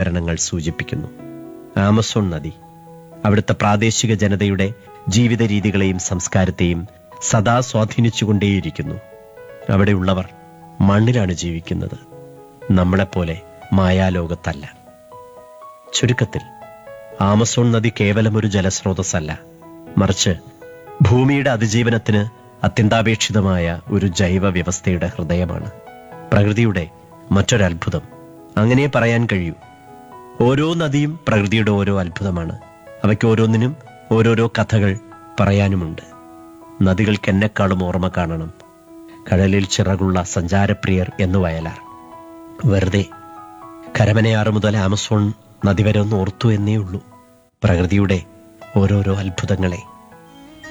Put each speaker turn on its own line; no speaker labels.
നാമകരണങ്ങൾ സൂചിപ്പിക്കുന്നു ആമസോൺ നദി അവിടുത്തെ പ്രാദേശിക ജനതയുടെ ജീവിത രീതികളെയും സംസ്കാരത്തെയും സദാ സ്വാധീനിച്ചുകൊണ്ടേയിരിക്കുന്നു അവിടെയുള്ളവർ മണ്ണിലാണ് ജീവിക്കുന്നത് നമ്മളെപ്പോലെ മായാലോകത്തല്ല ചുരുക്കത്തിൽ ആമസോൺ നദി കേവലം ഒരു ജലസ്രോതസ്സല്ല മറിച്ച് ഭൂമിയുടെ അതിജീവനത്തിന് അത്യന്താപേക്ഷിതമായ ഒരു ജൈവ വ്യവസ്ഥയുടെ ഹൃദയമാണ് പ്രകൃതിയുടെ മറ്റൊരത്ഭുതം അങ്ങനെ പറയാൻ കഴിയൂ ഓരോ നദിയും പ്രകൃതിയുടെ ഓരോ അത്ഭുതമാണ് അവയ്ക്ക് ഓരോന്നിനും ഓരോരോ കഥകൾ പറയാനുമുണ്ട് നദികൾക്ക് എന്നെക്കാളും ഓർമ്മ കാണണം കടലിൽ ചിറകുള്ള സഞ്ചാരപ്രിയർ എന്ന് വയലാർ വെറുതെ കരമനയാറ് മുതൽ ആമസോൺ നദി വരെ ഒന്ന് ഓർത്തു എന്നേ ഉള്ളൂ പ്രകൃതിയുടെ ഓരോരോ അത്ഭുതങ്ങളെ